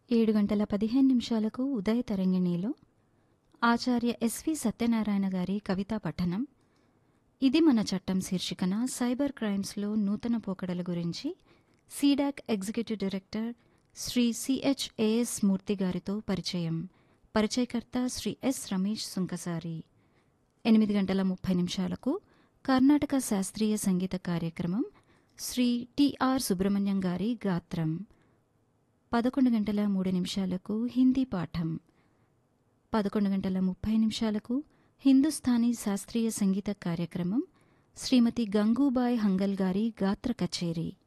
ఏడు గంటల పదిహేను నిమిషాలకు ఉదయ తరంగిణిలో ఆచార్య ఎస్వి సత్యనారాయణ గారి కవితా పఠనం ఇది మన చట్టం శీర్షికన సైబర్ క్రైమ్స్లో నూతన పోకడల గురించి CDAC executive director Shri CHAS Murthy గారితో పరిచయం పరిచయకర్త శ్రీ ఎస్ రమేష్ సుంకసారి ఎనిమిది గంటల ముప్పై నిమిషాలకు కర్ణాటక శాస్త్రీయ సంగీత కార్యక్రమం శ్రీ టిఆర్ సుబ్రహ్మణ్యం గారి గాత్రం పదకొండు గంటల మూడు నిమిషాలకు హిందీ పాఠం పదకొండు గంటల ముప్పై నిమిషాలకు హిందుస్థానీ శాస్త్రీయ సంగీత కార్యక్రమం శ్రీమతి గంగూబాయ్ హంగల్ గారి గాత్ర కచేరీ